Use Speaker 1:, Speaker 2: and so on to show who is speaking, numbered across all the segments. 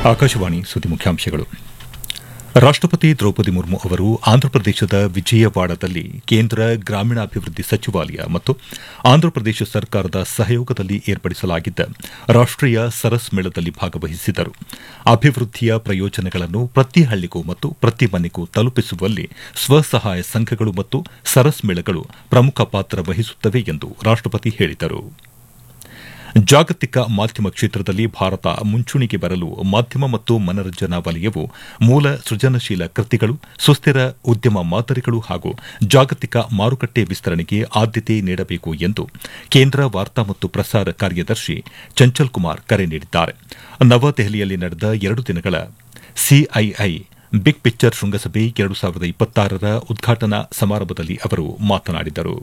Speaker 1: ಆಕಾಶವಾಣಿ ಸುದ್ದಿ ಮುಖ್ಯಾಂಶಗಳು ರಾಷ್ಟಪತಿ ದ್ರೌಪದಿ ಮುರ್ಮು ಅವರು ಆಂಧ್ರಪ್ರದೇಶದ ವಿಜಯವಾಡದಲ್ಲಿ ಕೇಂದ್ರ ಗ್ರಾಮೀಣಾಭಿವೃದ್ಧಿ ಸಚಿವಾಲಯ ಮತ್ತು ಆಂಧ್ರಪ್ರದೇಶ ಸರ್ಕಾರದ ಸಹಯೋಗದಲ್ಲಿ ಏರ್ಪಡಿಸಲಾಗಿದ್ದ ರಾಷ್ಟೀಯ ಸರಸ್ ಮೇಳದಲ್ಲಿ ಭಾಗವಹಿಸಿದರು ಅಭಿವೃದ್ಧಿಯ ಪ್ರಯೋಜನಗಳನ್ನು ಪ್ರತಿ ಹಳ್ಳಿಗೂ ಮತ್ತು ಪ್ರತಿ ಮನೆಗೂ ತಲುಪಿಸುವಲ್ಲಿ ಸ್ವಸಹಾಯ ಸಂಘಗಳು ಮತ್ತು ಸರಸ್ ಮೇಳಗಳು ಪ್ರಮುಖ ಪಾತ್ರ ವಹಿಸುತ್ತವೆ ಎಂದು ರಾಷ್ಟಪತಿ ಹೇಳಿದರು ಜಾಗತಿಕ ಮಾಧ್ಯಮ ಕ್ಷೇತ್ರದಲ್ಲಿ ಭಾರತ ಮುಂಚೂಣಿಗೆ ಬರಲು ಮಾಧ್ಯಮ ಮತ್ತು ಮನರಂಜನಾ ವಲಯವು ಮೂಲ ಸೃಜನಶೀಲ ಕೃತಿಗಳು ಸುಸ್ಥಿರ ಉದ್ಯಮ ಮಾದರಿಗಳು ಹಾಗೂ ಜಾಗತಿಕ ಮಾರುಕಟ್ಟೆ ವಿಸ್ತರಣೆಗೆ ಆದ್ಯತೆ ನೀಡಬೇಕು ಎಂದು ಕೇಂದ್ರ ವಾರ್ತಾ ಮತ್ತು ಪ್ರಸಾರ ಕಾರ್ಯದರ್ಶಿ ಚಂಚಲ್ ಕುಮಾರ್ ಕರೆ ನೀಡಿದ್ದಾರೆ ನವದೆಹಲಿಯಲ್ಲಿ ನಡೆದ ಎರಡು ದಿನಗಳ ಸಿಐಐ ಬಿಗ್ ಪಿಕ್ಚರ್ ಶೃಂಗಸಭೆ ಎರಡು ಸಾವಿರದ ಇಪ್ಪತ್ತಾರರ ಉದ್ಘಾಟನಾ ಸಮಾರಂಭದಲ್ಲಿ ಅವರು ಮಾತನಾಡಿದರು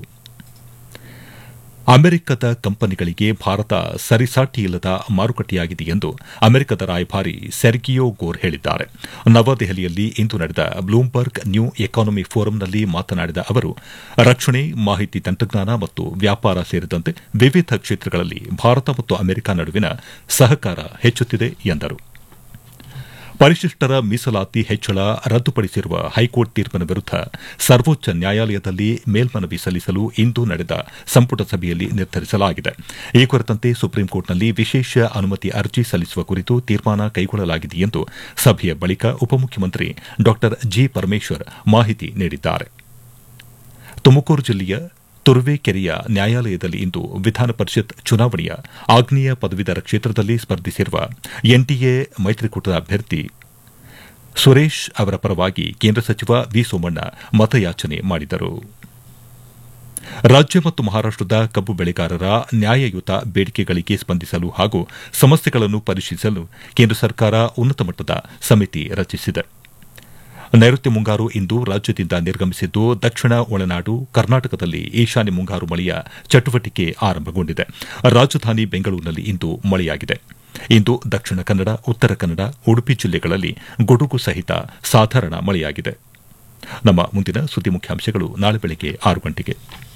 Speaker 1: ಅಮೆರಿಕದ ಕಂಪನಿಗಳಿಗೆ ಭಾರತ ಸರಿಸಾಟಿಯಿಲ್ಲದ ಮಾರುಕಟ್ಟೆಯಾಗಿದೆ ಎಂದು ಅಮೆರಿಕದ ರಾಯಭಾರಿ ಸೆರ್ಗಿಯೋ ಗೋರ್ ಹೇಳಿದ್ದಾರೆ ನವದೆಹಲಿಯಲ್ಲಿ ಇಂದು ನಡೆದ ಬ್ಲೂಮ್ಬರ್ಗ್ ನ್ಯೂ ಎಕಾನಮಿ ಫೋರಂನಲ್ಲಿ ಮಾತನಾಡಿದ ಅವರು ರಕ್ಷಣೆ ಮಾಹಿತಿ ತಂತ್ರಜ್ಞಾನ ಮತ್ತು ವ್ಯಾಪಾರ ಸೇರಿದಂತೆ ವಿವಿಧ ಕ್ಷೇತ್ರಗಳಲ್ಲಿ ಭಾರತ ಮತ್ತು ಅಮೆರಿಕ ನಡುವಿನ ಸಹಕಾರ ಹೆಚ್ಚುತ್ತಿದೆ ಎಂದರು ಪರಿಶಿಷ್ಟರ ಮೀಸಲಾತಿ ಹೆಚ್ಚಳ ರದ್ದುಪಡಿಸಿರುವ ಹೈಕೋರ್ಟ್ ತೀರ್ಪಿನ ವಿರುದ್ದ ಸರ್ವೋಚ್ಚ ನ್ಯಾಯಾಲಯದಲ್ಲಿ ಮೇಲ್ಮನವಿ ಸಲ್ಲಿಸಲು ಇಂದು ನಡೆದ ಸಂಪುಟ ಸಭೆಯಲ್ಲಿ ನಿರ್ಧರಿಸಲಾಗಿದೆ ಈ ಕುರಿತಂತೆ ಸುಪ್ರೀಂಕೋರ್ಟ್ನಲ್ಲಿ ವಿಶೇಷ ಅನುಮತಿ ಅರ್ಜಿ ಸಲ್ಲಿಸುವ ಕುರಿತು ತೀರ್ಮಾನ ಕೈಗೊಳ್ಳಲಾಗಿದೆ ಎಂದು ಸಭೆಯ ಬಳಿಕ ಉಪಮುಖ್ಯಮಂತ್ರಿ ಡಾ ಜಿ ಪರಮೇಶ್ವರ್ ಮಾಹಿತಿ ನೀಡಿದ್ದಾರೆ ತುಮಕೂರು ಜಿಲ್ಲೆಯ ತುರುವೇಕೆರೆಯ ನ್ಯಾಯಾಲಯದಲ್ಲಿ ಇಂದು ವಿಧಾನ ಪರಿಷತ್ ಚುನಾವಣೆಯ ಆಗ್ನೇಯ ಪದವೀಧರ ಕ್ಷೇತ್ರದಲ್ಲಿ ಸ್ಪರ್ಧಿಸಿರುವ ಎನ್ಡಿಎ ಮೈತ್ರಿಕೂಟದ ಅಭ್ಯರ್ಥಿ ಸುರೇಶ್ ಅವರ ಪರವಾಗಿ ಕೇಂದ್ರ ಸಚಿವ ವಿ ಸೋಮಣ್ಣ ಮತಯಾಚನೆ ಮಾಡಿದರು ರಾಜ್ಯ ಮತ್ತು ಮಹಾರಾಷ್ಟದ ಕಬ್ಬು ಬೆಳೆಗಾರರ ನ್ಯಾಯಯುತ ಬೇಡಿಕೆಗಳಿಗೆ ಸ್ಪಂದಿಸಲು ಹಾಗೂ ಸಮಸ್ಯೆಗಳನ್ನು ಪರಿಶೀಲಿಸಲು ಕೇಂದ್ರ ಸರ್ಕಾರ ಉನ್ನತ ಮಟ್ಟದ ಸಮಿತಿ ರಚಿಸಿದೆ ನೈಋತ್ಯ ಮುಂಗಾರು ಇಂದು ರಾಜ್ಯದಿಂದ ನಿರ್ಗಮಿಸಿದ್ದು ದಕ್ಷಿಣ ಒಳನಾಡು ಕರ್ನಾಟಕದಲ್ಲಿ ಈಶಾನ್ಯ ಮುಂಗಾರು ಮಳೆಯ ಚಟುವಟಿಕೆ ಆರಂಭಗೊಂಡಿದೆ ರಾಜಧಾನಿ ಬೆಂಗಳೂರಿನಲ್ಲಿ ಇಂದು ಮಳೆಯಾಗಿದೆ ಇಂದು ದಕ್ಷಿಣ ಕನ್ನಡ ಉತ್ತರ ಕನ್ನಡ ಉಡುಪಿ ಜಿಲ್ಲೆಗಳಲ್ಲಿ ಗುಡುಗು ಸಹಿತ ಸಾಧಾರಣ ಮಳೆಯಾಗಿದೆ ನಮ್ಮ ಮುಂದಿನ ಸುದ್ದಿ ಮುಖ್ಯಾಂಶಗಳು ನಾಳೆ ಬೆಳಗ್ಗೆ ಆರು ಗಂಟೆಗೆ